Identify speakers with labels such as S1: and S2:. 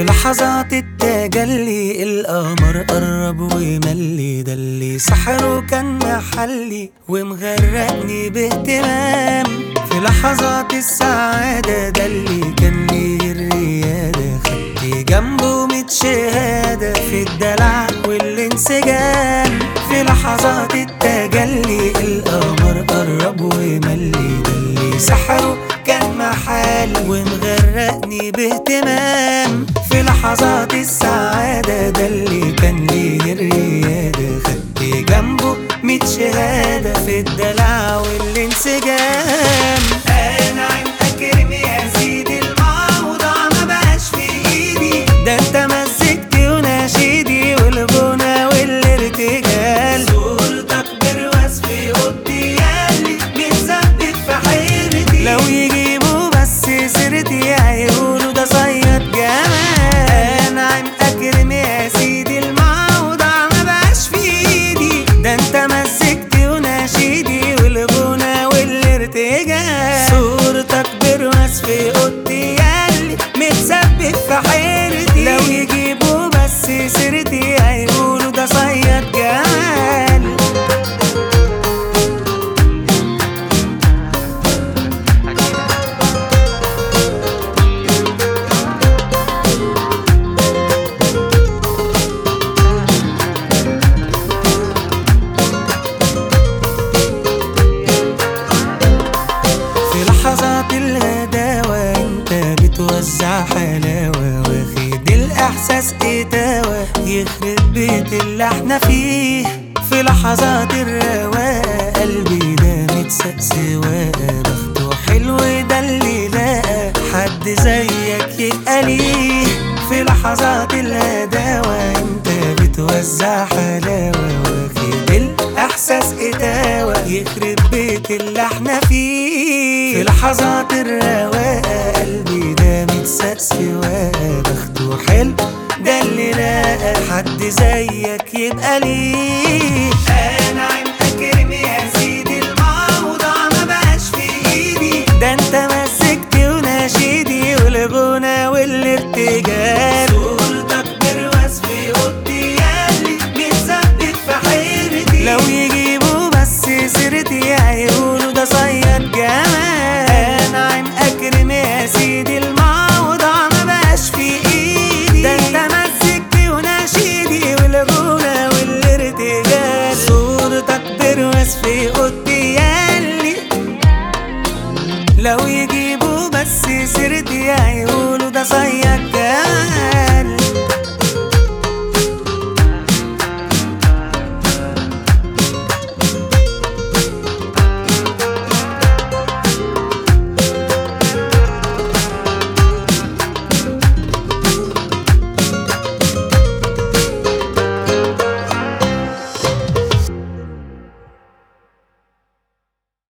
S1: لحظات التجلي القمر قرب وملي ده اللي سحره كان محلي ومغرقني باهتمام في لحظات السعادة ده اللي كان ليه الريادة خدت جنبه ميت شهادة في الدلع والانسجام في لحظات التجلي القمر قرب وملي ده اللي سحره كان محل ومغرقني باهتمام في لحظات السعادة ده اللي كان ليه الريادة خدت جنبه ميت شهادة في الدلع والانسجام أنا عين أكرم يا سيدي الموضوع ما بقاش في إيدي ده أنت مزجت وناشيدي والغنى والارتجال صورتك بروصفي قدي يالي متثبت في حيرتي لو يجيبوا بس سيرتي هيقولوا ده صياد جمال انا عم اكرم يا سيدي الموضوع ما بقاش في ايدي ده انت مزجت وناشيدي والغنى والارتجال صورتك بروصفي قدي يالي متثبت في حيرتي لو يجيبوا بس سيرتي هيقولوا ده صياد جمال في لحظات الهداوة انت بتوزع حلاوة واخد الاحساس اتاوة يخرب بيت اللي احنا فيه في لحظات الرواقة قلبي ده متسق سواقة بخته حلو ده اللي لقى حد زيك يبقى ليه في لحظات الهداوة انت بتوزع حلاوة واخد الاحساس اتاوة يخرب بيت اللي احنا فيه في لحظات الرواقة قلبي ده متسق سواقة بخته حلو ده اللي لقى حد زيك يبقى ليه انا عم اكرم يا سيدي الموضوع ما بقاش في ايدي ده انت مسكت وناشيدي والغنى والارتجال صورتك بروصفي قدي يالي متثبت في حيرتي لو يجيبوا بس سيرتي هيقولوا ده صياد جمال انا عم اكرم يا سيدي الموضوع ما بقاش في ايدي ده انت مسكت وناشيدي والغنى والارتجال صورتك بروصفي قدي يالي لو يجيبوا بس سيرتي هيقولوا ده صياد جمال